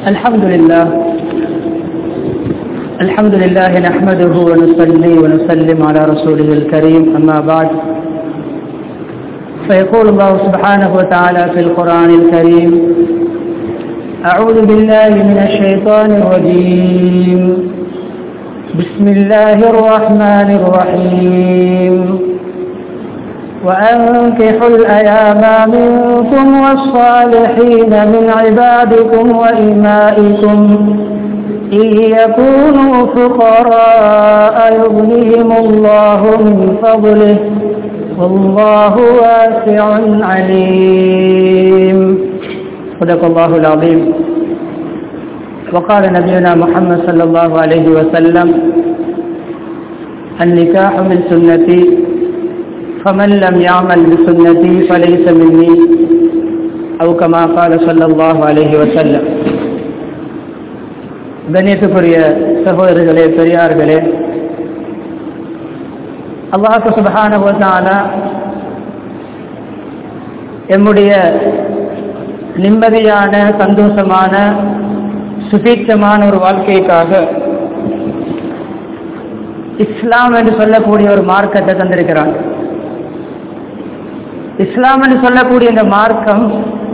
الحمد لله الحمد لله نحمده ونصلي ونسلم على رسوله الكريم أما بعد فيقول الله سبحانه وتعالى في القرآن الكريم أعوذ بالله من الشيطان الرجيم بسم الله الرحمن الرحيم وأنكحوا الأيام منكم والصالحين من عبادكم وإمائكم إن يكونوا فقراء يغنيهم الله من فضله والله واسع عليم صدق الله العظيم وقال نبينا محمد صلى الله عليه وسلم النكاح من سنتي فمن لم يعمل بسنتي فليس مني أو كما قال صلى الله عليه وسلم கண்ணியத்துக்குரிய சகோதரர்களே பெரியார்களே அல்லாஹு சுபஹான எம்முடைய நிம்மதியான சந்தோஷமான சுபீட்சமான ஒரு வாழ்க்கைக்காக இஸ்லாம் என்று சொல்லக்கூடிய ஒரு மார்க்கத்தை தந்திருக்கிறான் இஸ்லாம் என்று சொல்லக்கூடிய இந்த மார்க்கம்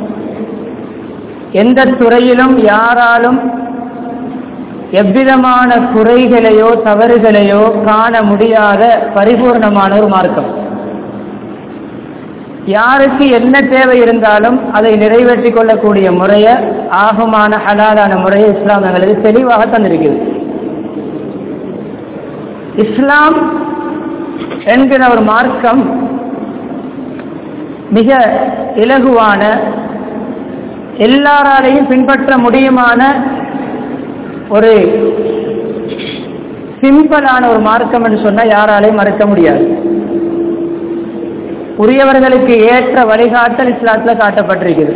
எந்த துறையிலும் யாராலும் எவ்விதமான குறைகளையோ தவறுகளையோ காண முடியாத பரிபூர்ணமான ஒரு மார்க்கம் யாருக்கு என்ன தேவை இருந்தாலும் அதை நிறைவேற்றிக் கொள்ளக்கூடிய முறைய ஆகமான ஹலாலான முறையை இஸ்லாம் எங்களுக்கு தெளிவாக தந்திருக்கிறது இஸ்லாம் என்கிற ஒரு மார்க்கம் மிக இலகுவான எல்லாராலையும் பின்பற்ற முடியுமான ஒரு சிம்பிளான ஒரு மார்க்கம் என்று சொன்னால் யாராலையும் மறுக்க முடியாது உரியவர்களுக்கு ஏற்ற வழிகாட்டல் இஸ்லாத்தில் காட்டப்பட்டிருக்கிறது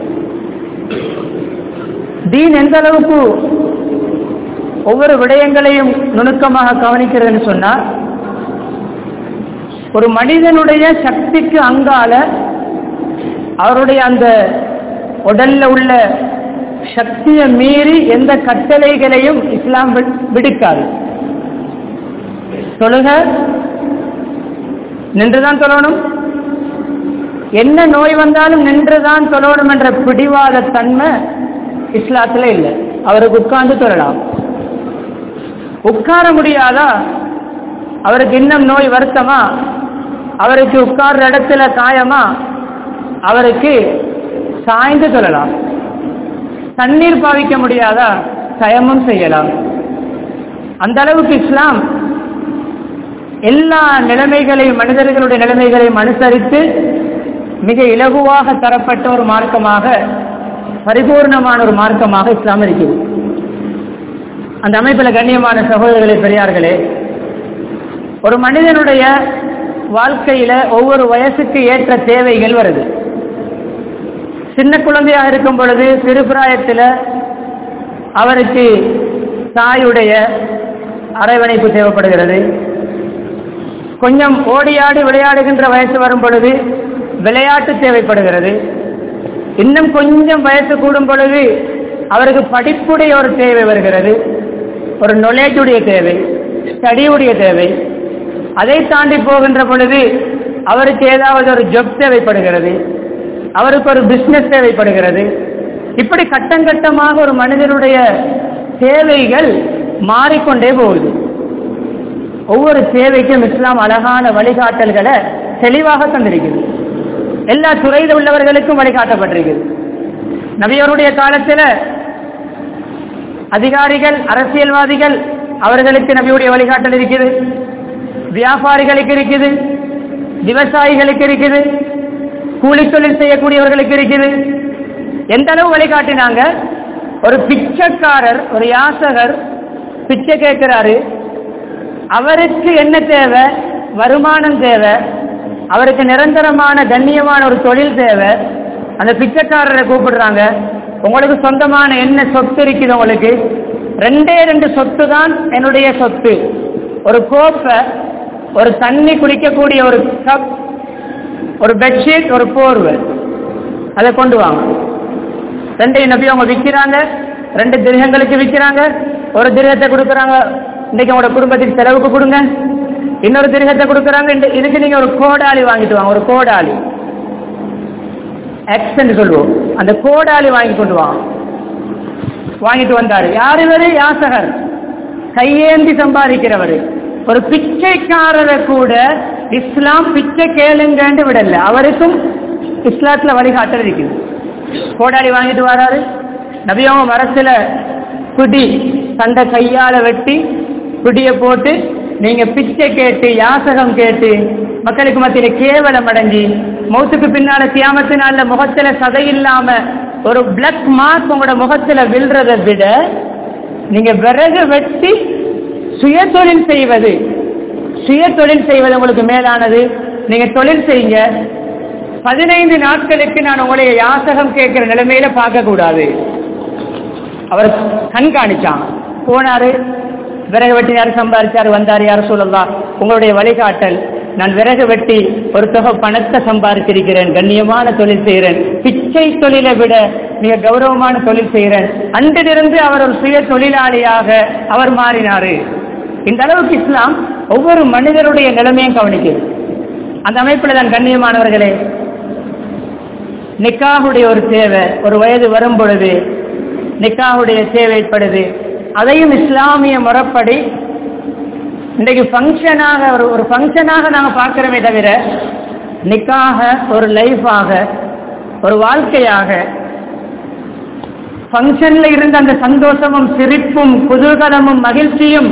தீன் எந்த அளவுக்கு ஒவ்வொரு விடயங்களையும் நுணுக்கமாக கவனிக்கிறதுன்னு சொன்னால் ஒரு மனிதனுடைய சக்திக்கு அங்கால அவருடைய அந்த உடல்ல உள்ள சக்தியை மீறி எந்த கட்டளைகளையும் இஸ்லாம் விடுக்காது சொல்லுங்க நின்றுதான் சொல்லணும் என்ன நோய் வந்தாலும் நின்றுதான் சொல்லணும் என்ற பிடிவாத தன்மை இஸ்லாத்துல இல்லை அவருக்கு உட்கார்ந்து சொல்லலாம் உட்கார முடியாதா அவருக்கு இன்னும் நோய் வருத்தமா அவருக்கு உட்கார்ற இடத்துல காயமா அவருக்கு சாய்ந்து சொல்லலாம் தண்ணீர் பாவிக்க முடியாதா சயமும் செய்யலாம் அந்த அளவுக்கு இஸ்லாம் எல்லா நிலைமைகளையும் மனிதர்களுடைய நிலைமைகளையும் அனுசரித்து மிக இலகுவாக தரப்பட்ட ஒரு மார்க்கமாக பரிபூர்ணமான ஒரு மார்க்கமாக இஸ்லாம் இருக்கிறது அந்த அமைப்பில் கண்ணியமான சகோதரர்களே பெரியார்களே ஒரு மனிதனுடைய வாழ்க்கையில ஒவ்வொரு வயசுக்கு ஏற்ற தேவைகள் வருது சின்ன குழந்தையாக இருக்கும் பொழுது சிறுபிராயத்தில் அவருக்கு தாயுடைய அரவணைப்பு தேவைப்படுகிறது கொஞ்சம் ஓடியாடி விளையாடுகின்ற வயசு வரும் பொழுது விளையாட்டு தேவைப்படுகிறது இன்னும் கொஞ்சம் வயசு கூடும் பொழுது அவருக்கு படிப்புடைய ஒரு தேவை வருகிறது ஒரு நொலேஜுடைய தேவை ஸ்டடியுடைய தேவை அதை தாண்டி போகின்ற பொழுது அவருக்கு ஏதாவது ஒரு ஜொப் தேவைப்படுகிறது அவருக்கு ஒரு பிசினஸ் தேவைப்படுகிறது இப்படி கட்டங்கட்டமாக ஒரு மனிதனுடைய தேவைகள் மாறிக்கொண்டே போகுது ஒவ்வொரு தேவைக்கும் இஸ்லாம் அழகான வழிகாட்டல்களை தெளிவாக தந்திருக்கிறது எல்லா துறையில் உள்ளவர்களுக்கும் வழிகாட்டப்பட்டிருக்கிறது நபியருடைய காலத்தில் அதிகாரிகள் அரசியல்வாதிகள் அவர்களுக்கு நபியுடைய வழிகாட்டல் இருக்குது வியாபாரிகளுக்கு இருக்குது விவசாயிகளுக்கு இருக்குது கூலி தொழில் செய்யக்கூடியவர்களுக்கு இருக்குது எந்த அளவு வழிகாட்டினாங்க ஒரு பிச்சைக்காரர் ஒரு யாசகர் பிச்சை கேட்கிறாரு அவருக்கு என்ன தேவை வருமானம் தேவை அவருக்கு நிரந்தரமான கண்ணியமான ஒரு தொழில் தேவை அந்த பிச்சைக்காரரை கூப்பிடுறாங்க உங்களுக்கு சொந்தமான என்ன சொத்து இருக்குது உங்களுக்கு ரெண்டே ரெண்டு சொத்து தான் என்னுடைய சொத்து ஒரு கோப்பை ஒரு தண்ணி குடிக்கக்கூடிய ஒரு கப் ஒரு பெட்ஷீட் ஒரு போர்வை அதை கொண்டு வாங்க ரெண்டையும் நபி அவங்க விற்கிறாங்க ரெண்டு திருகங்களுக்கு விற்கிறாங்க ஒரு திருகத்தை கொடுக்குறாங்க இன்னைக்கு உங்களோட குடும்பத்துக்கு செலவுக்கு கொடுங்க இன்னொரு திருகத்தை கொடுக்குறாங்க இந்த- இதுக்கு நீங்க ஒரு கோடாலி வாங்கிட்டு வாங்க ஒரு கோடாலி எக்ஸ்ன்னு சொல்லுவோம் அந்த கோடாலி வாங்கி கொண்டு வாங்க வாங்கிட்டு வந்தாரு யார் இவரு யாசகர் கையேந்தி சம்பாதிக்கிறவர் ஒரு பிச்சைக்காரரை கூட இஸ்லாம் பிச்சை கேளுங்கன்னு விடல அவருக்கும் இஸ்லாத்துல வழிகாட்டல் இருக்குது கோடாலி வாங்கிட்டு வராரு நபியவங்க மரத்துல குடி சண்டை கையால வெட்டி குடிய போட்டு நீங்க பிச்சை கேட்டு யாசகம் கேட்டு மக்களுக்கு மத்தியில கேவலம் அடைஞ்சி மௌத்துக்கு பின்னால தியாமத்தினால முகத்துல சதை இல்லாம ஒரு பிளக் மார்க் உங்களோட முகத்துல விழுறதை விட நீங்க விறகு வெட்டி சுய தொழில் செய்வது சுய தொழில் செய்வது உங்களுக்கு மேலானது நீங்க தொழில் செய்யுங்க பதினைந்து நாட்களுக்கு நான் உங்களுடைய யாசகம் கேட்கிற நிலைமையில பார்க்க கூடாது அவர் கண்காணிச்சான் போனாரு விறகு வெட்டி யார் சம்பாதிச்சாரு வந்தார் யார் சொல்லலாம் உங்களுடைய வழிகாட்டல் நான் விறகு வெட்டி ஒரு தொகை பணத்தை சம்பாதிச்சிருக்கிறேன் கண்ணியமான தொழில் செய்கிறேன் பிச்சை தொழிலை விட மிக கௌரவமான தொழில் செய்கிறேன் அன்றிலிருந்து அவர் ஒரு சுய தொழிலாளியாக அவர் மாறினாரு இந்த அளவுக்கு இஸ்லாம் ஒவ்வொரு மனிதருடைய நிலைமையும் கவனிக்குது அந்த அமைப்பில் தான் கண்ணியமானவர்களே நிக்காஹுடைய ஒரு தேவை ஒரு வயது வரும் பொழுது நிக்காஹுடைய தேவை ஏற்படுது அதையும் இஸ்லாமிய முறைப்படி இன்றைக்கு ஃபங்க்ஷனாக ஒரு ஒரு ஃபங்க்ஷனாக நாங்கள் பார்க்கிறோமே தவிர நிக்காக ஒரு லைஃபாக ஒரு வாழ்க்கையாக ஃபங்க்ஷன்ல இருந்த அந்த சந்தோஷமும் சிரிப்பும் குதூகலமும் மகிழ்ச்சியும்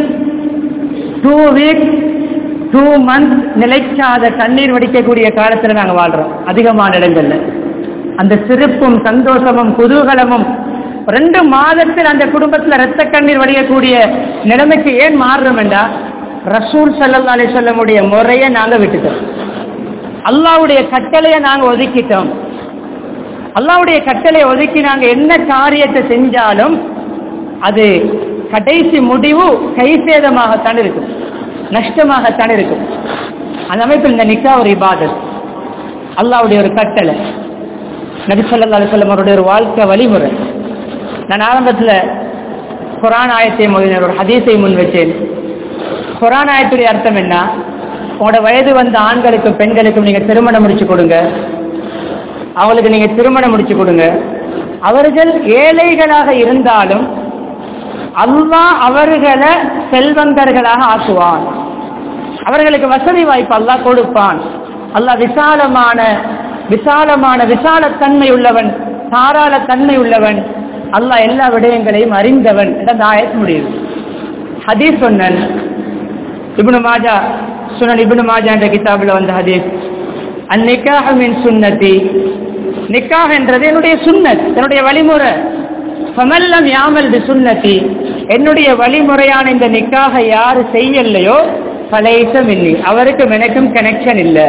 டூ வீக் டூ மந்த் நிலைக்காத கண்ணீர் வடிக்கக்கூடிய காலத்துல நாங்க வாழ்றோம் அதிகமான இடங்கள்ல அந்த சிரிப்பும் சந்தோஷமும் குதூகலமும் ரெண்டு மாதத்தில் அந்த குடும்பத்துல ரத்த கண்ணீர் வடியக்கூடிய நிலைமைக்கு ஏன் மாறுறோம் என்றா ரசூல் சல்லா அலி சொல்லமுடைய முறையை நாங்க விட்டுட்டோம் அல்லாவுடைய கட்டளையை நாங்க ஒதுக்கிட்டோம் அல்லாவுடைய கட்டளை ஒதுக்கி நாங்க என்ன காரியத்தை செஞ்சாலும் அது கடைசி முடிவு கைசேதமாகத்தான் இருக்கும் நஷ்டமாகத்தான் இருக்கும் அந்த அமைப்பில் இந்த நிக்கா ஒரு இபாதத் அல்லாவுடைய ஒரு கட்டளை நபி ஸல்லல்லாஹு அலைஹி வஸல்லம் அவருடைய ஒரு வாழ்க்கை வழிமுறை நான் ஆரம்பத்தில் குரான் ஆயத்தை மொழியினர் ஒரு ஹதீஸை முன் வச்சேன் குரான் ஆயத்துடைய அர்த்தம் என்ன உங்களோட வயது வந்த ஆண்களுக்கும் பெண்களுக்கும் நீங்க திருமணம் முடிச்சு கொடுங்க அவங்களுக்கு நீங்க திருமணம் முடிச்சு கொடுங்க அவர்கள் ஏழைகளாக இருந்தாலும் அல்லாஹ் அவர்களை செல்வந்தர்களாக ஆக்குவான் அவர்களுக்கு வசதி வாய்ப்பு அல்லாஹ் கொடுப்பான் அல்லாஹ் விசாலமான விசாலமான விசாலத்தன்மை உள்ளவன் தாராள தன்மை உள்ளவன் அல்லாஹ் எல்லா விடயங்களையும் அறிந்தவன் என்ற அந்த ஆயத் முடியுது ஹதீஸ் சொன்னன் இப்னு மாஜா சுனன் இப்னு மாஜா என்ற கிதாபில் வந்த ஹதீஸ் அந்நிக்காக மின் சுன்னதி நிக்காஹ் என்றது என்னுடைய சுன்னத் என்னுடைய வழிமுறை ஃபமல்லம் யாமல் பி சுன்னதி என்னுடைய வழிமுறையான இந்த நிக்காக யாரு செய்யலையோ பலைசம் இல்லை அவருக்கும் எனக்கும் கனெக்ஷன் இல்லை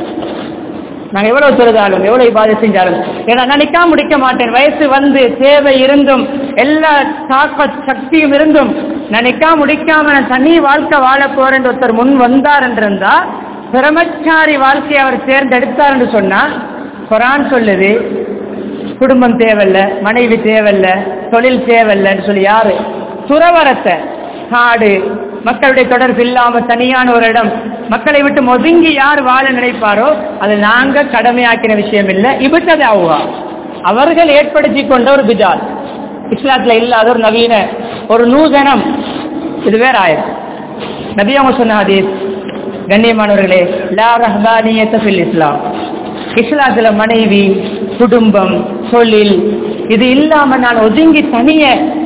நாங்க எவ்வளவு தொழுதாலும் எவ்வளவு இபாதை செஞ்சாலும் ஏன்னா நான் நிக்கா முடிக்க மாட்டேன் வயசு வந்து தேவை இருந்தும் எல்லா தாக்க சக்தியும் இருந்தும் நான் நிக்கா முடிக்காம நான் தனி வாழ்க்கை வாழ போறேன் ஒருத்தர் முன் வந்தார் என்றிருந்தா பிரமச்சாரி வாழ்க்கையை அவர் தேர்ந்தெடுத்தார் என்று சொன்னா குரான் சொல்லுது குடும்பம் தேவையில்ல மனைவி தேவையில்ல தொழில் தேவையில்லைன்னு சொல்லி யாரு துறவரத்தை காடு மக்களுடைய தொடர்பு இல்லாம தனியான ஒரு இடம் மக்களை விட்டு ஒதுங்கி யார் வாழ நினைப்பாரோ அது நாங்க கடமையாக்கின விஷயம் இல்லை இபத்தது ஆகுவா அவர்கள் ஏற்படுத்தி கொண்ட ஒரு பிஜால் இஸ்லாத்துல இல்லாத ஒரு நவீன ஒரு நூதனம் இது வேற ஆயிரம் நபி அவங்க சொன்ன ஹதீஸ் கண்ணியமானவர்களே லா ரஹ்பானியத்த ஃபில் இஸ்லாம் இஸ்லாத்துல மனைவி குடும்பம் தொழில் இது இல்லாம நான் ஒதுங்கி தனிய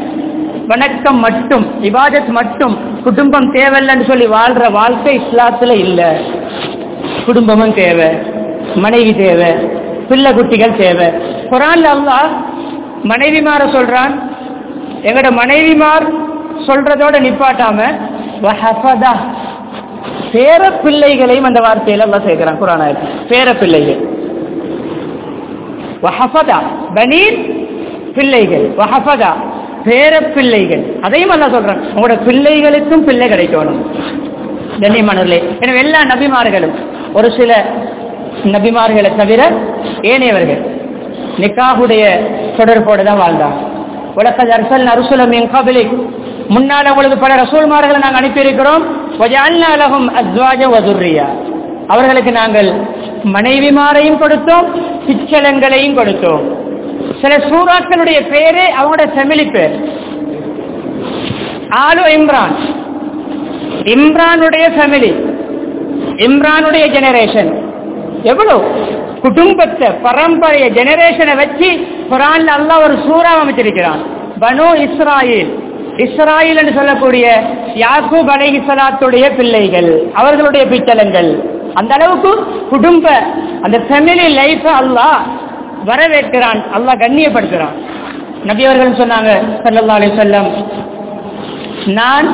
வணக்கம் மட்டும் இபாதத் மட்டும் குடும்பம் தேவையில்லைன்னு சொல்லி வாழ்ற வாழ்க்கை இஸ்லாத்துல இல்ல குடும்பமும் தேவை மனைவி தேவை பிள்ளை குட்டிகள் தேவை குரான்ல அல்லாஹ் மனைவிமார சொல்றான் எங்கட மனைவிமார் சொல்றதோட நிப்பாட்டாம வஹஃபதா பேர பிள்ளைகளையும் அந்த வார்த்தையில எல்லாம் சேர்க்கிறான் குரானாயத்தில் பேர பிள்ளைகள் வஹஃபதா பனீர் பிள்ளைகள் வஹஃபதா பேர பிள்ளைகள் அதையும் அல்ல சொல்றான் உங்களோட பிள்ளைகளுக்கும் பிள்ளை கிடைக்கணும் கண்ணியமானவர்களே எனவே எல்லா நபிமார்களும் ஒரு சில நபிமார்களை தவிர ஏனையவர்கள் நிக்காஹுடைய தொடர்போடு தான் வாழ்ந்தாங்க உலகத் அர்சல் அருசுலம் என் கபிலிக் முன்னால் உங்களுக்கு பல ரசூல்மார்களை நாங்கள் அனுப்பியிருக்கிறோம் வஜஅல்னா லஹும் அஸ்வாஜ வதுர்ரியா அவர்களுக்கு நாங்கள் மனைவிமாரையும் கொடுத்தோம் பிச்சலங்களையும் கொடுத்தோம் சில சூறாக்களுடைய பேரே அவங்களோட ஃபெமிலி பேர் ஆலு இம்ரான் இம்ரானுடைய ஃபேமிலி இம்ரானுடைய ஜெனரேஷன் எவ்வளவு குடும்பத்தை பரம்பரைய ஜெனரேஷனை வச்சு குரான்ல அல்லாஹ் ஒரு சூறா அமைச்சிருக்கிறான் பனு இஸ்ராயில் இஸ்ராயில் என்று சொல்லக்கூடிய யாக்கூப் அலைஹிஸ்ஸலாத்துடைய பிள்ளைகள் அவர்களுடைய பிச்சலங்கள் அந்த அளவுக்கு குடும்ப அந்த ஃபேமிலி லைஃப் அல்லாஹ் வரவேற்கிறான் அல்லாஹ் கண்ணியப்படுத்துறான் நபி அவர்கள் சொன்னாங்க ஸல்லல்லாஹு அலைஹி வஸல்லம் நான்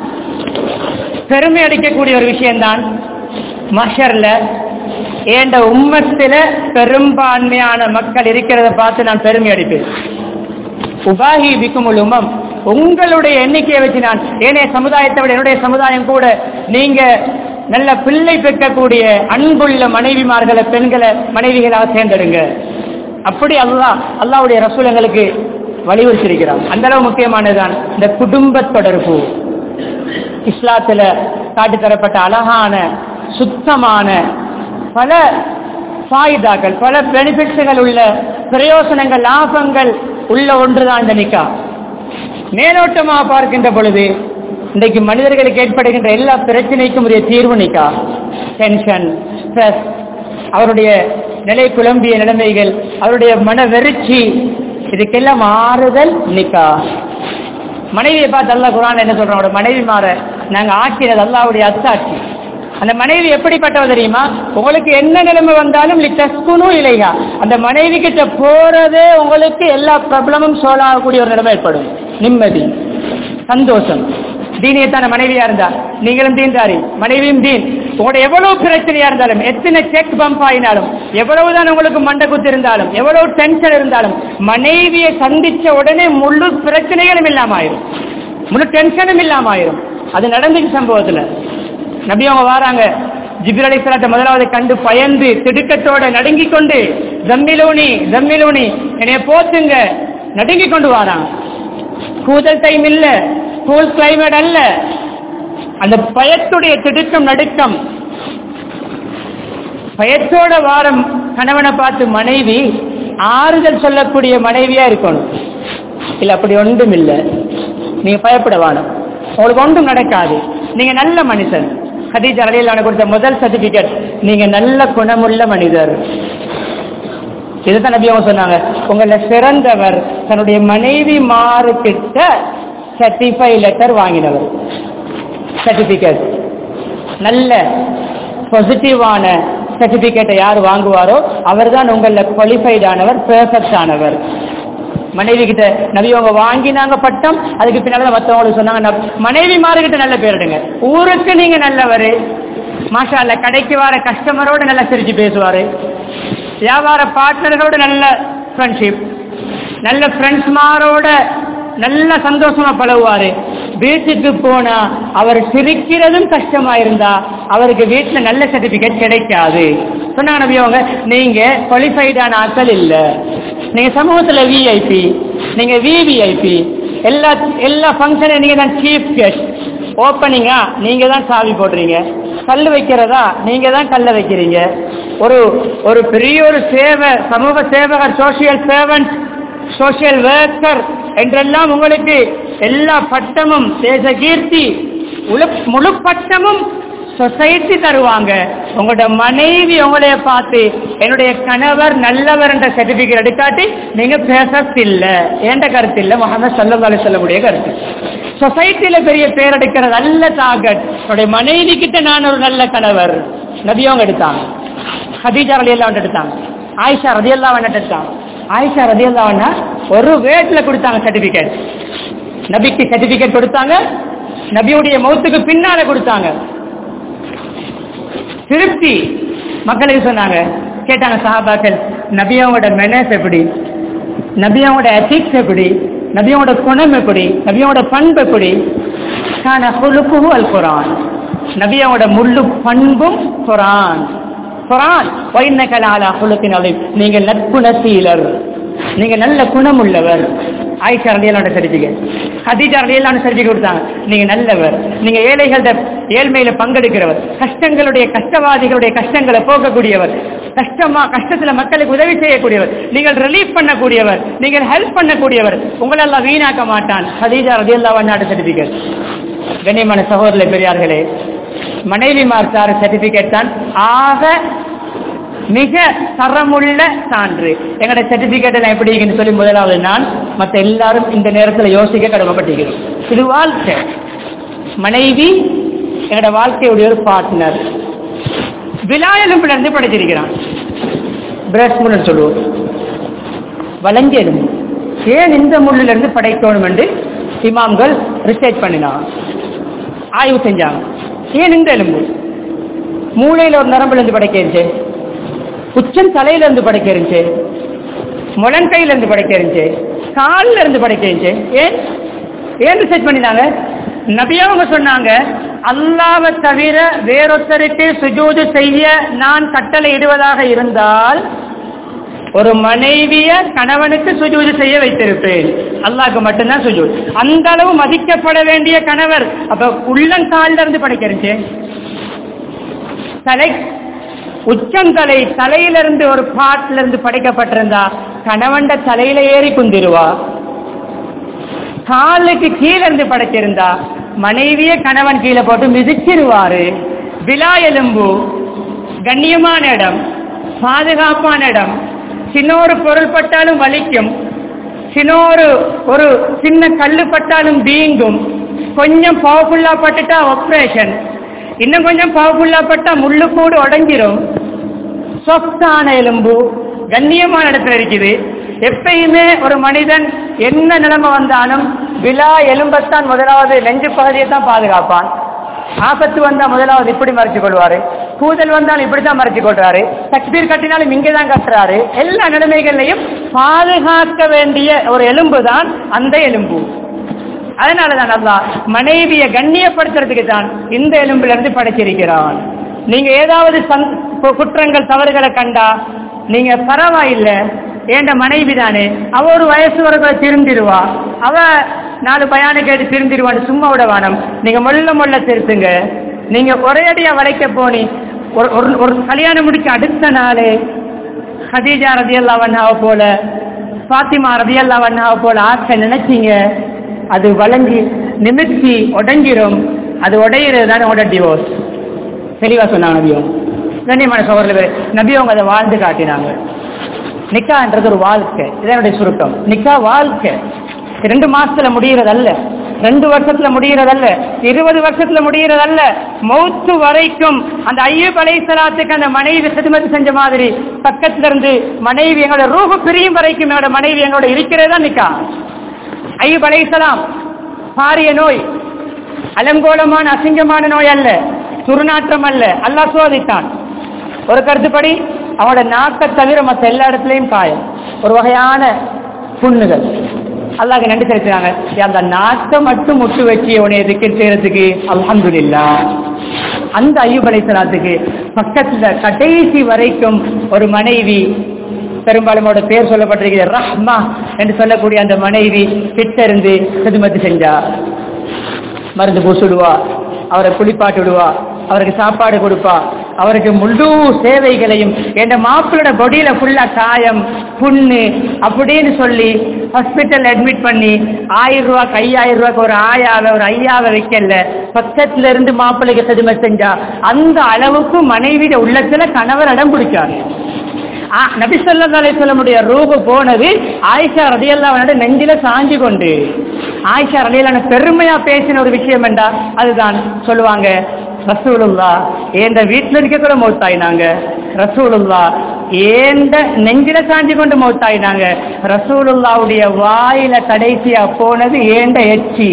பெருமை அடிக்கக்கூடிய ஒரு விஷயம்தான் மஷர்ல ஏண்ட உம்மத்தில பெரும்பான்மையான மக்கள் இருக்கிறத பார்த்து நான் பெருமை அடிப்பேன் உபாகி பிக்குமுல் உமம் உங்களுடைய எண்ணிக்கையை வச்சு நான் ஏனைய சமுதாயத்தை விட என்னுடைய சமுதாயம் கூட நீங்க நல்ல பிள்ளை பெற்றக்கூடிய அன்புள்ள மனைவிமார்களை பெண்களை மனைவிகளாக சேர்ந்தெடுங்க அப்படி அல்லாஹ் அல்லாவுடைய ரசூல் எங்களுக்கு வலியுறுத்திருக்கிறான் அந்த அளவு முக்கியமானதுதான் இந்த குடும்ப தொடர்பு இஸ்லாத்துல காட்டி தரப்பட்ட அழகான சுத்தமான பல ஃபாயிதாக்கள் பல பெனிஃபிட்ஸுகள் உள்ள பிரயோசனங்கள் லாபங்கள் உள்ள ஒன்றுதான் இந்த நிக்கா மேலோட்டமாக பார்க்கின்ற பொழுது இன்றைக்கு மனிதர்களுக்கு ஏற்படுகின்ற எல்லா பிரச்சனைக்கும் உரிய தீர்வு நிக்கா டென்ஷன் ஸ்ட்ரெஸ் அவருடைய நிலை குழம்பிய நிலைமைகள் அவருடைய மன வெறிச்சி இதுக்கெல்லாம் மாறுதல் நிக்கா மனைவியை பார்த்து அல்லா குரான் என்ன சொல்றோம் அவரோட மனைவி மாற நாங்க ஆக்கினது அல்லாவுடைய அத்தாட்சி அந்த மனைவி எப்படிப்பட்டவ தெரியுமா உங்களுக்கு என்ன நிலைமை வந்தாலும் லிட்டஸ்குனும் இல்லையா அந்த மனைவி கிட்ட போறதே உங்களுக்கு எல்லா ப்ராப்ளமும் சோல்வ் ஆகக்கூடிய ஒரு நிலைமை ஏற்படும் நிம்மதி சந்தோஷம் தீனியத்தான மனைவியா இருந்தா நீங்களும் தீன்தாரி மனைவியும் தீன் உங்களோட எவ்வளவு பிரச்சனையா இருந்தாலும் எத்தனை செக் பம்ப் ஆயினாலும் எவ்வளவுதான் உங்களுக்கு மண்டை குத்து இருந்தாலும் எவ்வளவு டென்ஷன் இருந்தாலும் மனைவியை சந்திச்ச உடனே முழு பிரச்சனைகளும் இல்லாம ஆயிரும் முழு டென்ஷனும் இல்லாம ஆயிரும் அது நடந்துச்சு சம்பவத்துல நபி அவங்க வாராங்க ஜிபிர் அலி சலாத்தை முதலாவது கண்டு பயந்து திடுக்கத்தோட நடுங்கிக் கொண்டு ஜம்மிலூனி ஜம்மிலூனி என்னைய போத்துங்க நடுங்கிக் கொண்டு வாராங்க கூதல் டைம் இல்ல கூல் கிளைமேட் அல்ல அந்த பயத்துடைய திடுக்கம் நடுக்கம் பயத்தோட வாரம் கணவனை பார்த்து மனைவி ஆறுதல் சொல்லக்கூடிய மனைவியா இருக்கணும் இல்ல அப்படி ஒன்றும் இல்ல நீங்க பயப்பட வேணும் உங்களுக்கு ஒன்றும் நடக்காது நீங்க நல்ல மனுஷன் கதீஜா அலையிலான கொடுத்த முதல் சர்டிபிகேட் நீங்க நல்ல குணமுள்ள மனிதர் இதுதான் நபி அவங்க சொன்னாங்க உங்களை சிறந்தவர் தன்னுடைய மனைவி மாறுகிட்ட சர்டிஃபை லெட்டர் வாங்கினவர் சர்டிபிகேட் நல்ல பாசிட்டிவான சர்டிபிகேட்டை யார் வாங்குவாரோ அவர் தான் உங்களில் குவாலிஃபைட் ஆனவர் பெர்ஃபெக்ட் ஆனவர் மனைவி கிட்ட நபி அவங்க வாங்கினாங்க பட்டம் அதுக்கு பின்னால மற்றவங்களுக்கு சொன்னாங்க நப்- மனைவி மாறுகிட்ட நல்ல பேர் எடுங்க ஊருக்கு நீங்க நல்லவர் மாஷா அல்ல கடைக்கு வர கஸ்டமரோட நல்லா சிரிச்சு பேசுவாரு வியாபார பார்ட்னர்களோட நல்ல ஃப்ரெண்ட்ஷிப் நல்ல ஃப்ரெண்ட்ஸ்மாரோட நல்ல சந்தோஷமா பழகுவாரு வீட்டுக்கு போனா அவர் சிரிக்கிறதும் கஷ்டமா இருந்தா அவருக்கு வீட்டுல நல்ல சர்டிபிகேட் கிடைக்காது சொன்னாங்க நபி அவங்க நீங்க குவாலிஃபைடான ஆட்கள் இல்ல நீங்க சமூகத்துல விஐபி நீங்க விவிஐபி எல்லா எல்லா ஃபங்க்ஷனும் நீங்க தான் சீஃப் கெஸ்ட் ஓப்பனிங்கா நீங்க தான் சாவி போடுறீங்க கல் வைக்கிறதா நீங்க தான் கல்ல வைக்கிறீங்க ஒரு ஒரு பெரிய ஒரு சேவை சமூக சேவகர் சோசியல் சேவன்ட் சோசியல் ஒர்க்கர் என்றெல்லாம் உங்களுக்கு எல்லா பட்டமும் தேச கீர்த்தி உழு- முழு பட்டமும் சொசைட்டி தருவாங்க உங்களோட மனைவி உங்களைய பார்த்து என்னுடைய கணவர் நல்லவர் என்ற சர்டிபிகேட் எடுக்காட்டி நீங்க பேசத் இல்ல என்ற கருத்து இல்ல முகமது சல்லல்லாஹு சொல்லக்கூடிய கருத்து சொசைட்டில பெரிய பேர் எடுக்கிறது நல்ல டார்கெட் என்னுடைய மனைவி கிட்ட நான் ஒரு நல்ல கணவர் நபியவங்க எடுத்தாங்க ஹதீஜா ரலியல்லாஹு எடுத்தாங்க ஆயிஷா ரலியல்லாஹு அன்ஹா எடுத்தாங்க ஆயிஷா ரலியல்லாஹு ஒரு வேட்ல கொடுத்தாங்க சர்டிபிகேட் நபிக்கு சர்டிபிகேட் கொடுத்தாங்க நபியுடைய மௌத்துக்கு பின்னால கொடுத்தாங்க திருப்தி மக்களுக்கு சொன்னாங்க கேட்டாங்க சஹாபாக்கள் நபியாவோட மெனஸ் எப்படி நபியாவோட எத்திக்ஸ் எப்படி நபியாவோட குணம் எப்படி நபியாவோட பண்பு எப்படி கான குலுக்குஹு அல் குரான் நபியாவோட முள்ளு பண்பும் குரான் குரான் வைன்னகலாலா குலுக்கின் அலை நீங்கள் நற்குணசீலர் நீங்க நல்ல குணமுள்ளவர் ஆயிஷா ரலியல்லான சர்டிபிகேட் ஹதீஜா ரலியல்லான சர்டிபிகேட் கொடுத்தாங்க நீங்க நல்லவர் நீங்க ஏழைகளோட ஏழ்மையில பங்கெடுக்கிறவர் கஷ்டங்களுடைய கஷ்டவாதிகளுடைய கஷ்டங்களை போக்கக்கூடியவர் கஷ்டமா கஷ்டத்துல மக்களுக்கு உதவி செய்யக்கூடியவர் நீங்கள் ரிலீஃப் பண்ணக்கூடியவர் நீங்கள் ஹெல்ப் பண்ணக்கூடியவர் உங்களெல்லாம் வீணாக்க மாட்டான் ஹதீஜா ரலியல்லாஹு நாட்டு சர்டிபிகேட் கண்ணியமான சகோதரர்களே பெரியார்களே மனைவிமார் சார் சர்டிபிகேட் தான் ஆக மிக தரமுள்ள சான்று எங்களுடைய சர்டிபிகேட் எல்லாம் எப்படி இருக்குன்னு சொல்லி முதலாவது நான் மற்ற எல்லாரும் இந்த நேரத்தில் யோசிக்க கடமைப்பட்டிருக்கிறோம் இது வாழ்க்கை மனைவி என்னோட வாழ்க்கையுடைய ஒரு பார்ட்னர் விழாயெலும்புல இருந்து படைச்சிருக்கிறான் பிரஸ் முன்னு சொல்லுவோம் வளைஞ்ச எலும்பு ஏன் இந்த முள்ளில இருந்து படைக்கணும் என்று இமாம்கள் ரிசர்ச் பண்ணினான் ஆய்வு செஞ்சாங்க ஏன் இந்த எலும்பு மூளையில ஒரு நரம்புல இருந்து படைக்க இருந்துச்சு உச்சம் தலையில இருந்து படைக்க இருந்துச்சு முழங்கையில இருந்து படைக்க இருந்துச்சு கால்ல இருந்து படைக்க இருந்துச்சு ஏன் ஏன் ரிசர்ச் பண்ணினாங்க நபியவங்க சொன்னாங்க அல்லாவை தவிர வேறொருத்தருக்கு சுஜூது செய்ய நான் கட்டளை இடுவதாக இருந்தால் ஒரு மனைவிய கணவனுக்கு சுஜூது செய்ய வைத்திருப்பேன் அல்லாஹ்க்கு மட்டும்தான் சுஜூத் அந்த அளவு மதிக்கப்பட வேண்டிய கணவர் அப்ப உள்ளங்கால்ல இருந்து படைக்கிறச்சு தலை உச்சந்தலை தலையிலிருந்து ஒரு பாட்டில இருந்து படைக்கப்பட்டிருந்தா கணவன்ட தலையில ஏறி குந்திருவா காலுக்கு கீழே இருந்து படைச்சிருந்தா மனைவிய கணவன் கீழே போட்டு மிதிச்சிருவாரு விழா எலும்பு கண்ணியமான இடம் பாதுகாப்பான இடம் சின்ன ஒரு பொருள் பட்டாலும் வலிக்கும் சின்ன ஒரு ஒரு சின்ன கல்லு பட்டாலும் வீங்கும் கொஞ்சம் பவர்ஃபுல்லா பட்டுட்டா ஆப்ரேஷன் இன்னும் கொஞ்சம் பவர்ஃபுல்லா பட்டா முள்ளு கூடு உடஞ்சிரும் சொத்தான எலும்பு கண்ணியமான இடத்துல இருக்குது எப்பயுமே ஒரு மனிதன் என்ன நிலைமை வந்தாலும் விழா எலும்பத்தான் முதலாவது நெஞ்சு பகுதியை தான் பாதுகாப்பான் ஆபத்து வந்தா முதலாவது இப்படி மறைச்சு கொள்வாரு கூதல் வந்தாலும் இப்படித்தான் மறைச்சு கொள்றாரு தக்பீர் கட்டினாலும் இங்கே தான் கட்டுறாரு எல்லா நிலைமைகள்லையும் பாதுகாக்க வேண்டிய ஒரு எலும்பு தான் அந்த எலும்பு அதனாலதான் அல்லா மனைவியை கண்ணியப்படுத்துறதுக்கு தான் இந்த எலும்புல இருந்து படைச்சிருக்கிறான் நீங்க ஏதாவது சந்- கு- குற்றங்கள் தவறுகளை கண்டா நீங்க பரவாயில்ல ஏண்ட மனைவி தானே அவ ஒரு வயசு வரைக்கும் திருந்திருவா அவ நாலு பயான கேட்டு திருந்திருவான்னு சும்மா விட வேணும் நீங்க மொல்ல மொல்ல திருத்துங்க நீங்க ஒரே அடியா வளைக்க போனி ஒரு ஒரு- ஒரு கல்யாணம் முடிக்க அடுத்த நாளே ஹதீஜா ரதியல்லா வண்ணாவை போல ஃபாத்திமா ரதியல்லா வண்ணாவை போல ஆக்க நினைச்சீங்க அது வளைஞ்சி நிமித்தி உடஞ்சிரும் அது உடையிறது தானே உங்களோட டிவோர்ஸ் தெளிவா சொன்னாங்க நபியும் கண்ணியமான சோழர்கள் நபியவங்க அதை வாழ்ந்து காட்டினாங்க நிக்கான்றது ஒரு வாழ்க்கை இதனுடைய சுருக்கம் நிக்கா வாழ்க்கை இது ரெண்டு மாசத்துல முடியறதல்ல ரெண்டு வருஷத்துல முடியறதல்ல இருபது வருஷத்துல முடியறதல்ல மௌத்து வரைக்கும் அந்த ஐயப் அலைசலாத்துக்கு அந்த மனைவி சிதுமதி செஞ்ச மாதிரி பக்கத்துல இருந்து மனைவி எங்களோட ரூபு பிரியும் வரைக்கும் எங்களோட மனைவி எங்களோட இருக்கிறதா நிக்கா ஐயப் அலைசலாம் பாரிய நோய் அலங்கோலமான அசிங்கமான நோய் அல்ல துர்நாற்றம் அல்ல அல்லாஹ் சோதித்தான் ஒரு கருத்துப்படி அவனோட நாக்கை தவிர மற்ற எல்லா இடத்துலயும் காயம் ஒரு வகையான புண்ணுகள் அல்லாஹ்க்கு நன்றி செலுத்தினாங்க அந்த நாக்கை மட்டும் முட்டு வச்சு உன்னை திக்கெட் செய்யறதுக்கு அல்ஹம்துலில்லா அந்த ஐயூப் அலைசலாத்துக்கு பக்கத்துல கடைசி வரைக்கும் ஒரு மனைவி பெரும்பாலும் அவரோட பேர் சொல்லப்பட்டிருக்கிறது ரஹ்மா என்று சொல்லக்கூடிய அந்த மனைவி கிட்ட இருந்து செதுமத்து செஞ்சா மருந்து பூசிடுவா அவரை குளிப்பாட்டி விடுவா அவருக்கு சாப்பாடு கொடுப்பா அவருக்கு முழு சேவைகளையும் என் மாப்பிளோட பொடியில ஃபுல்லா காயம் புண்ணு அப்படின்னு சொல்லி ஹாஸ்பிட்டல் அட்மிட் பண்ணி ஆயிரம் ரூபா ஐயாயிரம் ரூபாய்க்கு ஒரு ஆயாவை ஒரு ஐயாவை வைக்கல பக்கத்துல இருந்து மாப்பிள்ளைக்கு செதுமை செஞ்சா அந்த அளவுக்கு மனைவியோட உள்ளத்துல கணவர் இடம் பிடிச்சாரு ஆ, நபி ஸல்லல்லாஹு அலைஹி வஸல்லமுடைய ரூபு போனது ஆயிஷா ரலியல்லாஹு அன்ஹா நெஞ்சில சாஞ்சி கொண்டு ஆயிஷா ரலியல்லாஹு பெருமையா பேசின ஒரு விஷயம் என்றா அதுதான் சொல்லுவாங்க ரசூலுல்லா ஏந்த வீட்டுல இருக்க கூட மௌத்தாயினாங்க ரசூலுல்லா ஏந்த நெஞ்சில சாஞ்சி கொண்டு மௌத்தாயினாங்க ரசூலுல்லாவுடைய வாயில கடைசியா போனது ஏந்த எச்சி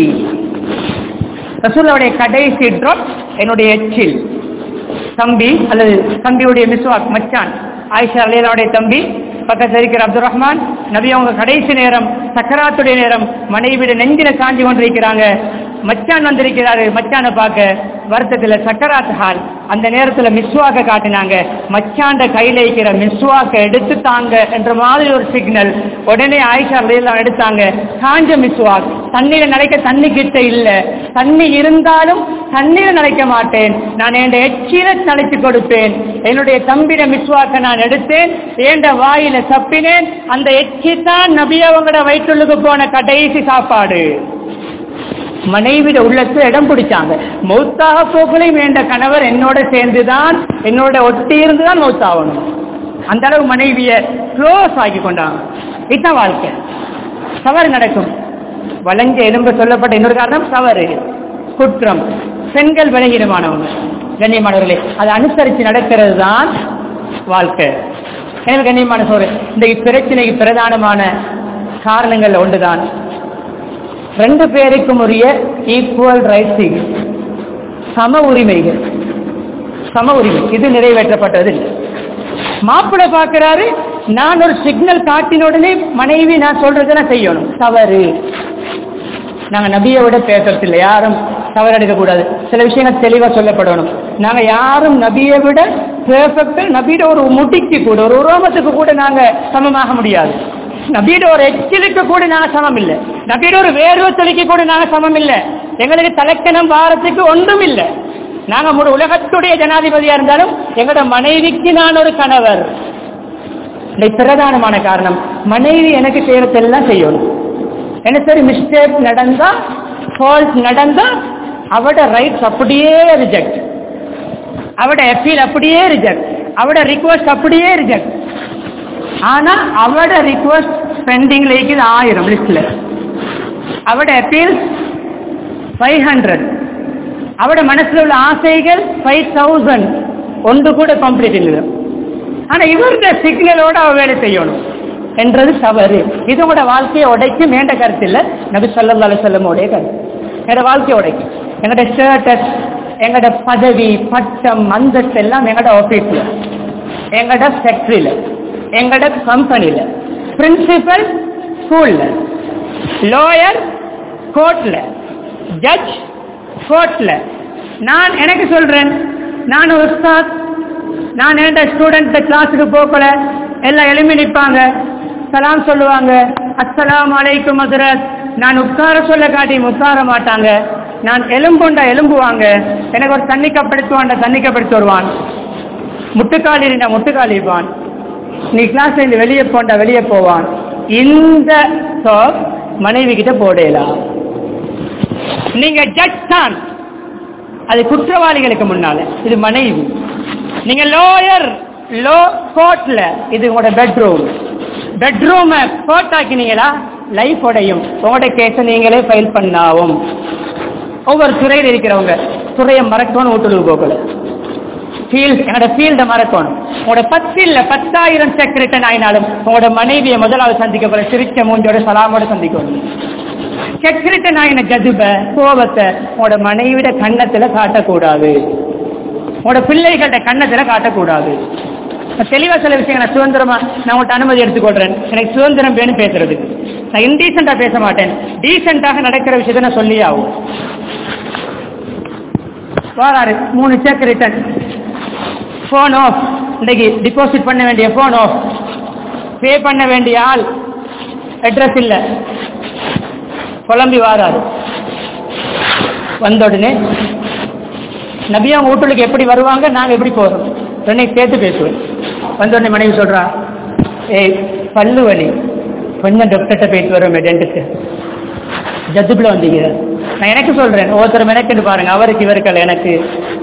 ரசூலுடைய கடைசி ட்ராப் என்னுடைய எச்சில் தம்பி அல்லது தம்பியுடைய மிஸ்வாக் மச்சான் ஆயிஷா அலியலாவுடைய தம்பி பக்கத்தில் இருக்கிற அப்துல் ரஹ்மான் நபி அவங்க கடைசி நேரம் சக்கராத்துடைய நேரம் மனைவிட நெஞ்சில காஞ்சி கொண்டிருக்கிறாங்க மச்சான் வந்திருக்கிறாரு மச்சானை பார்க்க வருத்தத்தில் சக்கராத் ஹால் அந்த நேரத்துல மிஸ்வாக்க காட்டினாங்க மச்சாண்ட கையில இருக்கிற மிஸ்வாக்க எடுத்து தாங்க என்ற மாதிரி ஒரு சிக்னல் உடனே ஆயிஷா ரலியல்லாஹு எடுத்தாங்க காஞ்ச மிஸ்வாக் தண்ணீரை நனைக்க தண்ணி கிட்ட இல்ல தண்ணி இருந்தாலும் தண்ணீரை நனைக்க மாட்டேன் நான் என் எச்சில நனைச்சு கொடுப்பேன் என்னுடைய தம்பிட மிஸ்வாக்க நான் எடுத்தேன் ஏண்ட வாயில சப்பினேன் அந்த எச்சி தான் நபி அவங்களோட வயிற்றுள்ளுக்கு போன கடைசி சாப்பாடு மனைவிட உள்ளத்துல இடம் பிடிச்சாங்க மௌத்தாக போகலையும் வேண்ட கணவர் என்னோட சேர்ந்துதான் என்னோட ஒட்டி இருந்துதான் மௌத்தாகணும் அந்த அளவு மனைவிய க்ளோஸ் ஆக்கி கொண்டாங்க இதுதான் வாழ்க்கை தவறு நடக்கும் வளைஞ்ச எலும்பு சொல்லப்பட்ட இன்னொரு காரணம் தவறு குற்றம் பெண்கள் விலகிடமானவங்க கண்ணியமானவர்களே அதை அனுசரித்து நடக்கிறது தான் வாழ்க்கை எனவே கண்ணியமான சோறு இந்த பிரச்சனைக்கு பிரதானமான காரணங்கள் ஒன்றுதான் ரெண்டு பேருக்கும் உரிய ஈக்குவல் ரைட்ஸ் சம உரிமைகள் சம உரிமை இது நிறைவேற்றப்பட்டது இல்லை. மாப்பிள்ளை பார்க்கிறாரு நான் ஒரு சிக்னல் காட்டின உடனே மனைவி நான் சொல்றதை நான் செய்யணும் தவறு நாங்க நபியை விட பேசுறது இல்லை யாரும் தவறு எடுக்க கூடாது சில விஷயங்கள் தெளிவா சொல்லப்படணும் நாங்க யாரும் நபியை விட பெர்ஃபெக்ட் நபியோட ஒரு முடிக்கு கூட ஒரு உரோமத்துக்கு கூட நாங்க சமமாக முடியாது நபியோட ஒரு எச்சிலுக்கு கூட நாங்க சமம் இல்லை நபியோட ஒரு வேர்வை தெளிக்க கூட நாங்க சமம் இல்லை எங்களுக்கு தலைக்கணம் வாரத்துக்கு ஒன்றும் இல்லை நாங்க ஒரு உலகத்துடைய ஜனாதிபதியா இருந்தாலும் எங்களோட மனைவிக்கு நான் ஒரு கணவர் இந்த பிரதானமான காரணம் மனைவி எனக்கு செய்யறதெல்லாம் செய்யணும் என்ன சரி மிஸ்டேக் நடந்தா ஃபால்ட் நடந்தா அவட ரைட்ஸ் அப்படியே ரிஜெக்ட் அவட அப்பீல் அப்படியே ரிஜெக்ட் அவட ரிக்வஸ்ட் அப்படியே ரிஜெக்ட் ஆனா அவட ரிக்வஸ்ட் பெண்டிங்ல இருக்குது ஆயிரம் லிஸ்ட்ல அவட அப்பீல் ஃபைவ் ஹண்ட்ரட் அவட மனசுல உள்ள ஆசைகள் ஃபைவ் தௌசண்ட் ஒன்று கூட கம்ப்ளீட் இல்லை ஆனா இவருடைய சிக்னலோட அவ வேலை செய்யணும் என்றது தவறு இது உங்களோட வாழ்க்கையை உடைக்கும் வேண்ட கருத்து இல்ல நபி சொல்லா செல்லமோடைய கருத்து என்னோட வாழ்க்கையை உடைக்கும் எங்களோட ஸ்டேட்டஸ் எங்களோட பதவி பட்டம் அந்தஸ்து எல்லாம் எங்களோட ஆபீஸ்ல எங்களோட ஃபேக்டரியில எங்களோட கம்பெனில பிரின்சிபல் ஸ்கூல்ல லோயர் கோர்ட்ல ஜட்ஜ் கோர்ட்ல நான் எனக்கு சொல்றேன் நான் ஒரு உஸ்தாத் நான் எந்த ஸ்டூடெண்ட் கிளாஸுக்கு போகல எல்லாம் எழுப்பி நிற்பாங்க சலாம் சொல்லுவாங்க அஸ்ஸலாம் அலைக்கும் ஹசரத் நான் உட்கார சொல்ல காட்டி உட்கார மாட்டாங்க நான் எலும்புண்டா எலும்புவாங்க எனக்கு ஒரு தண்ணி கப்படுத்துவான்டா தண்ணி கப்படுத்து வருவான் முட்டுக்கால் இருந்தா முட்டுக்கால் இருப்பான் நீ கிளாஸ் இருந்து வெளியே போண்டா வெளியே போவான் இந்த talk மனைவி கிட்ட போடலாம் நீங்க ஜட்ஜ் தான் அது குற்றவாளிகளுக்கு முன்னால இது மனைவி நீங்க லோயர் லோ கோர்ட்ல இது உங்களோட பெட்ரூம் பெட்ரூம் கோர்ட் ஆக்கினீங்களா லைஃப் உடையும் உங்களோட கேஸ நீங்களே ஃபைல் பண்ணாவும் ஒவ்வொரு துறையில் இருக்கிறவங்க துறையை மறக்கணும்னு வீட்டுக்கு போகல ஃபீல்ட் என்னோட ஃபீல்டை மறக்கணும் உங்களோட பத்து இல்ல பத்தாயிரம் செக் ரிட்டன் ஆயினாலும் உங்களோட மனைவியை முதலாவது சந்திக்க போற சிரிச்ச மூஞ்சோட சலாமோட சந்திக்கணும் செக் ரிட்டன் ஆயின கதுப கோபத்தை உங்களோட மனைவிட கண்ணத்துல காட்டக்கூடாது உங்களோட பிள்ளைகள்ட கண்ணத்துல காட்டக்கூடாது நான் தெளிவா சில விஷயங்கள் நான் சுதந்திரமா நான் உங்கள்கிட்ட அனுமதி எடுத்துக்கொள்றேன் எனக்கு சுதந்திரம் வேணும் பேசுறதுக்கு நான் இன்டீசெண்டா பேச மாட்டேன் டீசெண்டாக நடக்கிற விஷயத்தை நான் சொல்லியே ஆகும் வாராரு மூணு செக் ரிட்டன் ஃபோன் ஆஃப் இன்னைக்கு டிபாசிட் பண்ண வேண்டிய ஃபோன் ஆஃப் பே பண்ண வேண்டிய ஆள் அட்ரஸ் இல்லை குழம்பி வாராரு வந்த உடனே நபியா அவங்க வீட்டுக்கு எப்படி வருவாங்க நாங்க எப்படி போறோம் ரெண்டை சேர்த்து பேசுவேன் வந்த உடனே மனைவி சொல்றா ஏய் பல்லு வலி கொஞ்சம் டாக்டர்கிட்ட போயிட்டு வரோம் டென்டிஸ்ட் ஜத்துக்குள்ள வந்தீங்க நான் எனக்கு சொல்றேன் ஒவ்வொருத்தரும் எனக்குன்னு பாருங்க அவருக்கு இவருக்கல்ல எனக்கு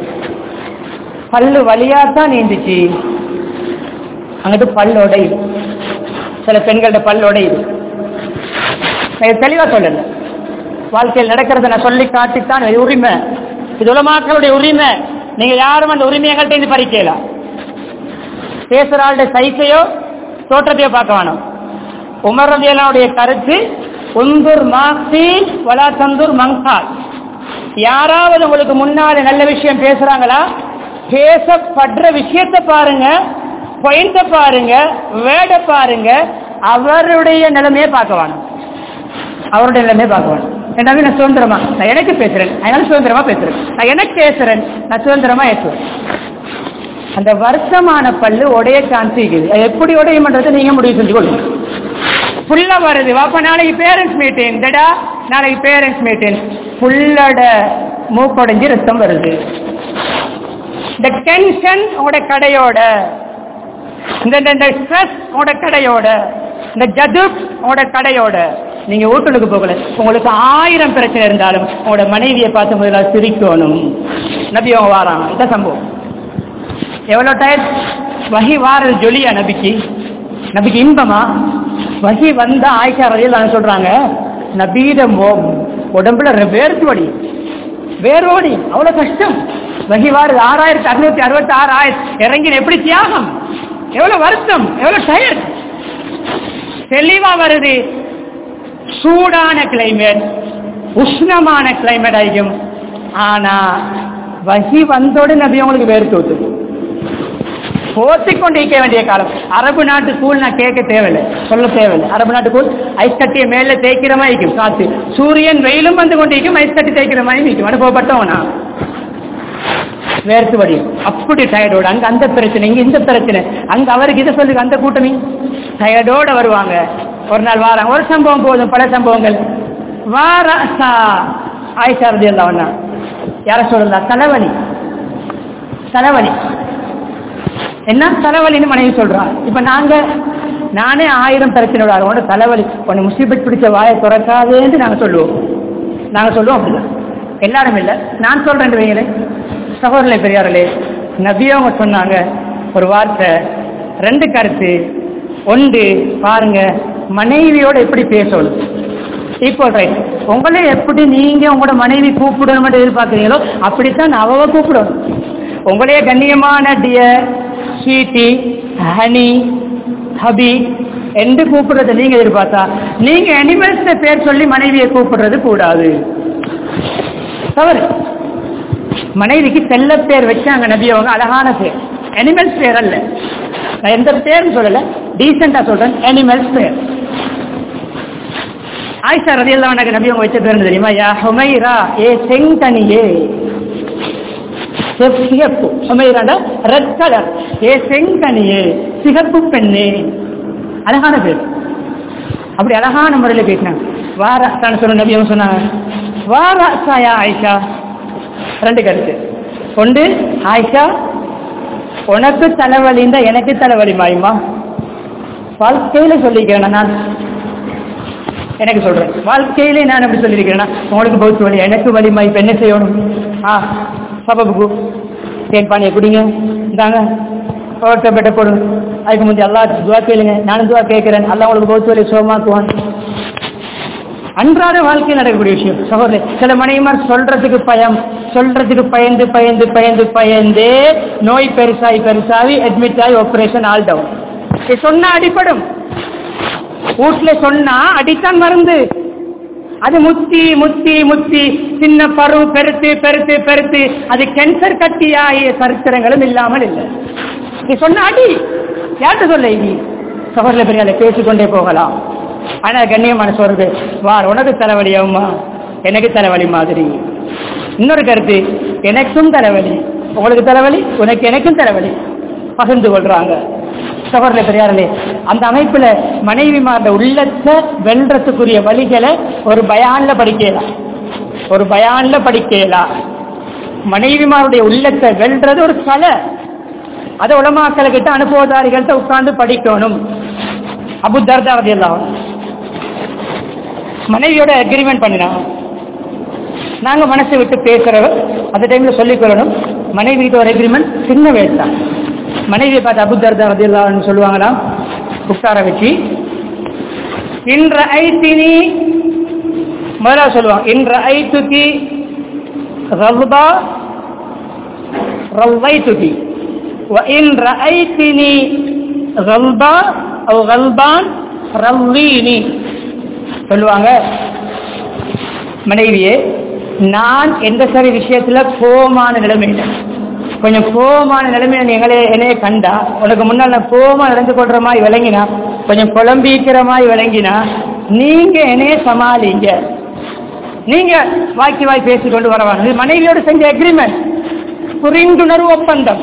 பல்லு வலியாத்தான் நீந்துச்சு அங்கிட்டு பல்லு உடையுது சில பெண்கள்ட்ட பல்லு உடையுது நான் இதை தெளிவா சொல்லல வாழ்க்கையில் நடக்கிறத நான் சொல்லி காட்டித்தான் இது உரிமை இது உலமாக்களுடைய உரிமை நீங்க யாரும் அந்த உரிமை எங்கள்கிட்ட இருந்து பறிக்கலாம் பேசுற ஆளுடைய சைஸையோ தோற்றத்தையோ பார்க்க வேணாம் உமர் ரதியலாவுடைய கருத்து உந்தூர் மாசி வலா தந்தூர் மங்கால் யாராவது உங்களுக்கு முன்னாடி நல்ல விஷயம் பேசுறாங்களா பேசப்படுற விஷயத்தை பாருங்க பாயிண்ட பாருங்க வேர்டை பாருங்க அவருடைய நிலைமையை பார்க்க வேணும் அவருடைய நிலைமையை பார்க்க வேணும் ரெண்டாவது நான் சுதந்திரமா நான் எனக்கு பேசுறேன் அதனால சுதந்திரமா பேசுறேன் நான் எனக்கு பேசுறேன் நான் சுதந்திரமா ஏற்றுவேன் அந்த வருத்தமான பல்லு உடைய சான்ஸ் இருக்குது அது எப்படி உடையும்ன்றதை நீங்க முடிவு செஞ்சு கொள்ளுங்க புல்ல வருது வாப்பா நாளைக்கு பேரண்ட்ஸ் மீட்டிங் டடா நாளைக்கு பேரண்ட்ஸ் மீட்டிங் புல்லோட மூக்கொடைஞ்சு ரத்தம் வருது இந்த டென்ஷன் உங்களோட கடையோட இந்த இந்த- இந்த ஸ்ட்ரெஸ் உங்களோட கடையோட இந்த ஜதுப் உங்களோட கடையோட நீங்க வீட்டுக்கு போகல உங்களுக்கு ஆயிரம் பிரச்சனை இருந்தாலும் உங்களோட மனைவியை பார்த்து முதல்ல சிரிக்கணும் நபி அவங்க வாராங்க இந்த சம்பவம் எவ்வளவு டயர் வகி வாரது ஜொலியா நபிக்கு நபிக்கு இன்பமா வகி வந்த ஆயிஷா ரதியில் சொல்றாங்க நபீட மோ- உடம்புல ரெ- வேர்த்து வடி வேரோடி அவ்வளவு கஷ்டம் வகி வாரது ஆறாயிரத்தி அறுநூத்தி அறுபத்தி ஆறு ஆயிரம் இறங்கின எப்படி தியாகம் எவ்வளவு வருத்தம் எவ்வளவு டயர் தெளிவா வருது சூடான கிளைமேட் உஷ்ணமான கிளைமேட் ஆகிக்கும் ஆனா வகி வந்தோடு நபி உங்களுக்கு வேர்த்து விட்டுது போத்திக் கொண்டு இருக்க வேண்டிய காலம் அரபு நாட்டு கூழ் நான் கேட்க தேவையில்லை சொல்ல தேவையில்லை அரபு நாட்டு கூழ் ஐஸ் கட்டிய மேல தேய்க்கிற மாதிரி இருக்கும் காத்து சூரியன் வெயிலும் வந்து கொண்டு இருக்கும் ஐஸ் கட்டி தேய்க்கிற மாதிரி இருக்கும் அனுபவப்பட்டவனா வேர்த்து வடியும் அப்படி டயர்டோட அங்க அந்த பிரச்சனை இங்க இந்த பிரச்சனை அங்க அவருக்கு இதை சொல்லுங்க அந்த கூட்டணி டயர்டோட வருவாங்க ஒரு நாள் வாராங்க ஒரு சம்பவம் போதும் பல சம்பவங்கள் வார ஆயிஷா ரதி அல்லா யார சொல்லலாம் தலைவலி தலைவலி என்ன தலைவலின்னு மனைவி சொல்றா இப்ப நாங்க நானே ஆயிரம் பிரச்சனை உன்னோட தலைவலி உன்னை முசீபத் பிடிச்ச வாயை திறக்காதேன்னு நாங்க சொல்லுவோம் நாங்க சொல்லுவோம் அப்படிதான் எல்லாரும் இல்ல நான் சொல்றேன் வைங்களே சகோதரர்களே பெரியார்களே நபியவங்க சொன்னாங்க ஒரு வார்த்தை ரெண்டு கருத்து ஒன்று பாருங்க மனைவியோட எப்படி பேசணும் இப்போ ரைட் உங்களே எப்படி நீங்க உங்களோட மனைவி கூப்பிடணும் எதிர்பார்க்குறீங்களோ அப்படித்தான் அவ கூப்பிடணும் உங்களையே கண்ணியமான டியர் ஸ்வீட்டி ஹனி ஹபி என்று கூப்பிடுறதை நீங்க எதிர்பார்த்தா நீங்க அனிமல்ஸ் பேர் சொல்லி மனைவியை கூப்பிடுறது கூடாது தவறு மனைவிக்கு செல்ல பேர் வச்சாங்க நபி அவங்க அழகான பேர் அனிமல்ஸ் பேர் அல்ல நான் எந்த பேரும் சொல்லல டீசெண்டா சொல்றேன் அனிமல்ஸ் பேர் ஆயிஷா ரதியெல்லாம் எனக்கு நபி அவங்க வச்ச பேர் என்ன தெரியுமா யா ஹுமைரா ஏ செங்கனியே செப் சிகப்பு ஹுமைராண்டா ரெட் கலர் ஏ செங்கனியே சிகப்பு பெண்ணே அழகான பேர் அப்படி அழகான முறையில் பேசினாங்க வாராசான்னு சொன்ன நபி அவங்க சொன்னாங்க வாராசாயா ஆயிஷா ரெண்டு கருத்து ஒன்று ஆயிஷா உனக்கு தலைவலிந்தா எனக்கு தலைவலி மாயுமா வாழ்க்கையில சொல்லிக்கிறேன் நான் எனக்கு சொல்றேன் வாழ்க்கையிலே நான் எப்படி சொல்லியிருக்கிறேன்னா உங்களுக்கு பௌத்த வலி எனக்கு வலிமா இப்ப என்ன செய்யணும் ஆ சபபுக்கு தேன் பானியை குடிங்க இந்தாங்க ஒருத்த பெட்ட போடுங்க அதுக்கு முந்தைய அல்லா துவா கேளுங்க நானும் துவா கேட்கிறேன் அல்லா உங்களுக்கு பௌத்த வலி சுகமாக்குவான் அன்றாட வாழ்க்கையில் நடக்கக்கூடிய விஷயம் சகோதரர் சில மனைவிமார் சொல்றதுக்கு பயம் சொல்றதுக்கு பயந்து பயந்து பயந்து பயந்து நோய் பெருசாகி பெருசாகி அட்மிட் ஆகி ஆபரேஷன் ஆல் டவுன் சொன்னா அடிப்படும் வீட்டுல சொன்னா அடித்தான் மருந்து அது முத்தி முத்தி முத்தி சின்ன பரு பெருத்து பெருத்து பெருத்து அது கேன்சர் கட்டியாகிய சரித்திரங்களும் இல்லாமல் இல்லை நீ சொன்ன அடி யார்கிட்ட சொல்ல நீ சகோதர பெரியால பேசிக்கொண்டே போகலாம் ஆனா கண்ணியமான சொல்றது வார் உனக்கு தலைவலி அம்மா எனக்கு தலைவலி மாதிரி இன்னொரு கருத்து எனக்கும் தலைவலி உங்களுக்கு தலைவலி உனக்கு எனக்கும் தலைவலி பகிர்ந்து கொள்றாங்க சகோதர பெரியார்களே அந்த அமைப்புல மனைவிமார்ந்த உள்ளத்தை வெல்றதுக்குரிய வழிகளை ஒரு பயான்ல படிக்கலாம் ஒரு பயான்ல படிக்கலாம் மனைவிமாருடைய உள்ளத்தை வெல்றது ஒரு கலை அதை உலமாக்களை கிட்ட அனுபவதாரிகள்கிட்ட உட்கார்ந்து படிக்கணும் அபு தர்தா எல்லாம் மனைவியோட அக்ரிமெண்ட் பண்ணினான் நாங்க மனசை விட்டு பேசுறவ அந்த டைம்ல சொல்லிக் கொள்ளணும் மனைவி கிட்ட ஒரு அக்ரிமெண்ட் சின்ன வயசு தான் மனைவியை பார்த்து அபு தர்தா ரதியல்லான்னு சொல்லுவாங்களாம் உட்கார வச்சு இன்ற ஐத்தினி முதல்ல சொல்லுவாங்க இன்ற ஐத்துக்கி ரல்பா ரல்வைத்துக்கி وإن رأيتني غلبا أو غلبان رضيني சொல்லுவாங்க மனைவியே நான் எந்த சரி விஷயத்துல கோமான நிலைமையில கொஞ்சம் கோமான நிலைமையில நீங்களே என்னைய கண்டா உனக்கு முன்னால் நான் கோமா நடந்து கொள்ற மாதிரி விளங்கினா கொஞ்சம் குழம்பிக்கிற மாதிரி விளங்கினா நீங்க என்னைய சமாளிங்க நீங்க வாய்க்கு வாய் பேசிக்கொண்டு வரவாங்க இது மனைவியோடு செஞ்ச அக்ரிமெண்ட் புரிந்துணர்வு ஒப்பந்தம்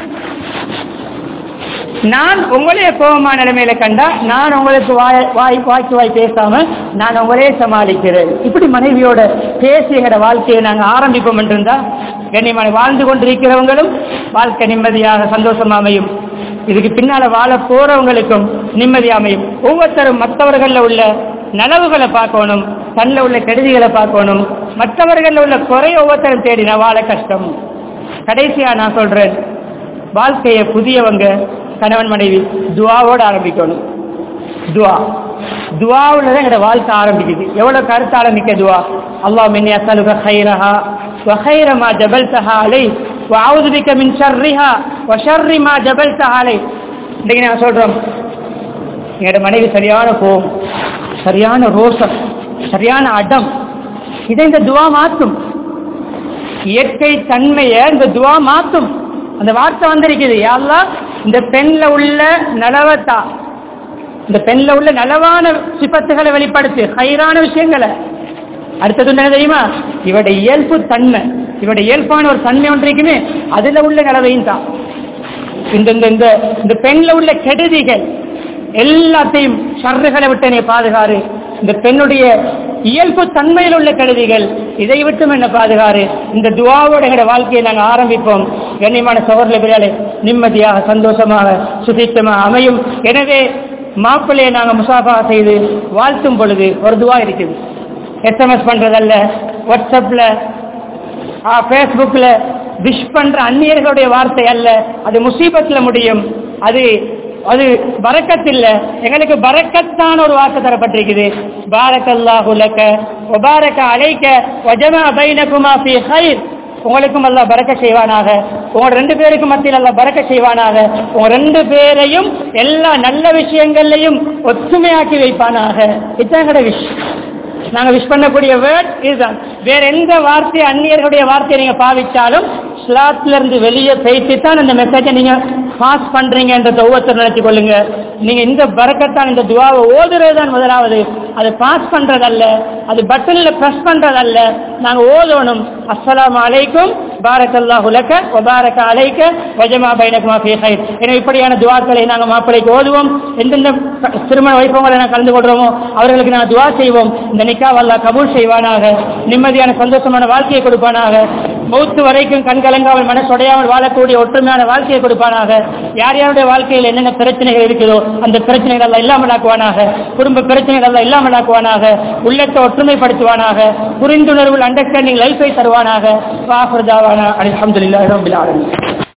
நான் உங்களே கோபமான நிலைமையில கண்டா நான் உங்களுக்கு வாய் வாய் வாய்க்கு வாய் பேசாம நான் உங்களே சமாளிக்கிறேன் இப்படி மனைவியோட பேசி எங்களோட வாழ்க்கையை நாங்க ஆரம்பிப்போம் என்றிருந்தா கண்ணியமான வாழ்ந்து கொண்டிருக்கிறவங்களும் வாழ்க்கை நிம்மதியாக சந்தோஷமா அமையும் இதுக்கு பின்னால வாழ போறவங்களுக்கும் நிம்மதி அமையும் ஒவ்வொருத்தரும் மற்றவர்கள்ல உள்ள நனவுகளை பார்க்கணும் தன்னில் உள்ள கெடுதிகளை பார்க்கணும் மற்றவர்கள்ல உள்ள குறை ஒவ்வொருத்தரும் தேடினா வாழ கஷ்டம் கடைசியா நான் சொல்றேன் வாழ்க்கையை புதியவங்க கணவன் மனைவி துவாவோட ஆரம்பிக்கணும் துவா துவாவுல தான் எங்களோட வாழ்க்கை ஆரம்பிக்குது எவ்வளவு கருத்தால மிக்க துவா அல்லாஹ் மின்னி அசலுக ஹைரஹா وخير ما جبلتها عليه واعوذ بك من شرها وشر ما جبلتها عليه இன்னைக்கு நான் சொல்றோம் எங்களோட மனைவி சரியான கோபம் சரியான ரோசம் சரியான அடம் இதை இந்த துவா மாற்றும் இயற்கை தன்மையை இந்த துவா மாற்றும் அந்த வார்த்தை வந்திருக்குது யாரெல்லாம் இந்த பெண்ல உள்ள நலவத்தா இந்த பெண்ல உள்ள நலவான சிபத்துகளை வெளிப்படுத்து ஹைரான விஷயங்களை அடுத்தது என்ன தெரியுமா இவருடைய இயல்பு தன்மை இவருடைய இயல்பான ஒரு தன்மை ஒன்று இருக்குமே அதுல உள்ள நிலவையும் தான் இந்த இந்த இந்த இந்த பெண்ல உள்ள கெடுதிகள் எல்லாத்தையும் ஷர்றுகளை விட்டு நீ பாதுகாரு இந்த பெண்ணுடைய இயல்பு தன்மையில் உள்ள கெடுதிகள் இதை விட்டும் என்ன பாதுகாரு இந்த துவாவோட எங்களோட வாழ்க்கையை நாங்கள் ஆரம்பிப்போம் கண்ணியமான சகோதர பிரியாலே நிம்மதியாக சந்தோஷமாக சுசித்தமாக அமையும் எனவே மாப்பிள்ளையை நாங்கள் முசாஃபா செய்து வாழ்த்தும் பொழுது ஒரு துவா இருக்குது எஸ்எம்எஸ் பண்றதல்ல வாட்ஸ்அப்ல ஃபேஸ்புக்ல விஷ் பண்ற அந்நியர்களுடைய வார்த்தை அல்ல அது முசீபத்துல முடியும் அது அது பரக்கத் இல்ல எங்களுக்கு பரக்கத்தான ஒரு வாக்கு தரப்பட்டிருக்குது பாரக்கல்லாஹு லக வபாரக அலைக்க வஜமா பைனகுமா ஃபீ ஹைர் உங்களுக்கும் அல்லாஹ் பறக்க செய்வானாக உங்க ரெண்டு பேருக்கும் மத்தியில் அல்லாஹ் பறக்க செய்வானாக உங்க ரெண்டு பேரையும் எல்லா நல்ல விஷயங்கள்லையும் ஒற்றுமையாக்கி வைப்பானாக இத்தனை விஷயம் நாங்க விஷ் பண்ணக்கூடிய வேர்ட் இதுதான் வேற எந்த வார்த்தை அந்நியர்களுடைய வார்த்தையை நீங்க பாவிச்சாலும் ஸ்லாத்ல இருந்து வெளியே பேசி தான் அந்த மெசேஜை நீங்க பாஸ் பண்றீங்கன்றத ஒவ்வொருத்தர் நினைச்சு கொள்ளுங்க நீங்க இந்த பறக்கத்தான் இந்த துவாவை ஓதுறது தான் முதலாவது அது பாஸ் பண்றதல்ல அது பட்டன்ல பிரஸ் பண்றதல்ல நாங்க ஓதணும் அஸ்ஸலாமு அலைக்கும் பாரக்கல்லாஹு லக வபாரக அலைக்க வஜமா பைனகுமா ஃபீ கைர் எனவே இப்படியான துவாக்களை நாங்க மாப்பிளைக்கு ஓதுவோம் எந்தெந்த திருமண வைபவங்களை நாங்கள் கலந்து கொள்றோமோ அவர்களுக்கு நாங்கள் துவா செய்வோம் இந்த நிக்கா அல்லாஹ் கபூல் செய்வானாக நிம்மதியான சந்தோஷமான வாழ்க்கையை கொடுப்பானாக மௌத்து வரைக்கும் கண் கலங்காமல் மனசுடையாமல் வாழக்கூடிய ஒற்றுமையான வாழ்க்கையை கொடுப்பானாக யார் யாருடைய வாழ்க்கையில் என்னென்ன பிரச்சனைகள் இருக்குதோ அந்த பிரச்சனைகள் எல்லாம் இல்லாமல் ஆக்குவானாக குடும்ப பிரச்சனைகள் எல்லாம் இல்லாமல் ஆக்குவானாக உள்ளத்தை ஒற்றுமைப்படுத்துவானாக புரிந்துணர்வில் அண்டர்ஸ்டாண்டிங் லைஃபை தருவானாக வாஃபர்தாவான அலமதுல்லாஹி ரபில் ஆலமீன்